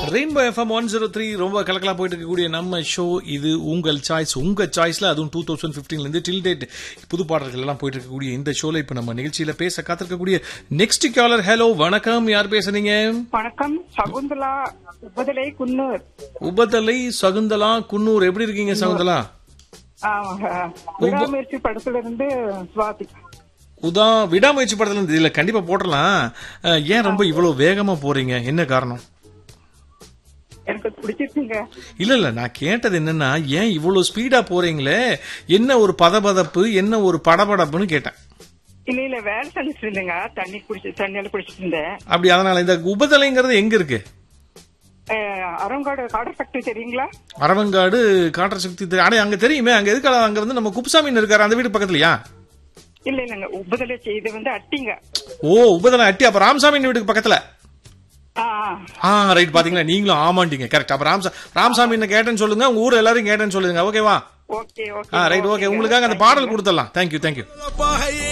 Rainbow FM one zero three ரொம்ப கலக்கலா போயிட்டு இருக்கக்கூடிய நம்ம ஷோ இது உங்கள் சாய்ஸ் உங்க சாய்ஸ்ல அதுவும் டூ தௌசண்ட் பிப்டீன்ல இருந்து டில் டேட் புது பாடல்கள் எல்லாம் போயிட்டு இருக்கக்கூடிய இந்த ஷோல இப்ப நம்ம நிகழ்ச்சியில பேச காத்திருக்கக்கூடிய நெக்ஸ்ட் காலர் ஹலோ வணக்கம் யார் பேசுறீங்க வணக்கம் சகுந்தலா உபதலை குன்னூர் உபதலை சகுந்தலா குன்னூர் எப்படி இருக்கீங்க சகுந்தலா ஆமாங்க. விடாமுயற்சி படத்துல இருந்து சுவாதி உதா விடாமுயற்சி படத்துல இருந்து இதுல கண்டிப்பா போடலாம் அஹ், ஏன் ரொம்ப இவ்வளவு வேகமா போறீங்க என்ன காரணம் எனக்கு பிடிச்சிருக்குங்க இல்ல இல்ல நான் கேட்டது என்னன்னா ஏன் இவ்வளவு ஸ்பீடா போறீங்களே என்ன ஒரு பதபதப்பு என்ன ஒரு படபடப்புன்னு கேட்டேன் இல்ல இல்ல வேலை செஞ்சுட்டு இருந்தேங்க தண்ணி குடிச்சு தண்ணியில குடிச்சிட்டு இருந்தேன் அப்படி அதனால இந்த உபதலைங்கிறது எங்க இருக்கு அஹ், அரங்காடு காடர் ஃபேக்டரி தெரியுங்களா அரவங்காடு காற்ற சக்தி தெரி- அடே அங்க தெரியுமே அங்க எதுக்கு அங்க வந்து நம்ம குப்புசாமி இருக்காரு அந்த வீடு பக்கத்துலயா இல்ல இல்லங்க உபதலை இது வந்து அட்டிங்க ஓ உபதலை அட்டி அப்ப ராமசாமி வீட்டுக்கு பக்கத்துல ஆ, ஆ. ஆ ரைட் பாத்தீங்களா நீங்களும் ஆமாண்டீங்க கரெக்ட் அப்ப ராம்சா ராமசாமி என்ன கேட்டேன்னு சொல்லுங்க உங்க ஊர் எல்லாரும் கேட்டேன்னு சொல்லுங்க ஓகேவா ஓகே ஓகே ஆ ரைட் ஓகே உங்களுக்காக அந்த பாடல் கொடுத்துடலாம் தேங்க்யூ தேங்க்யூ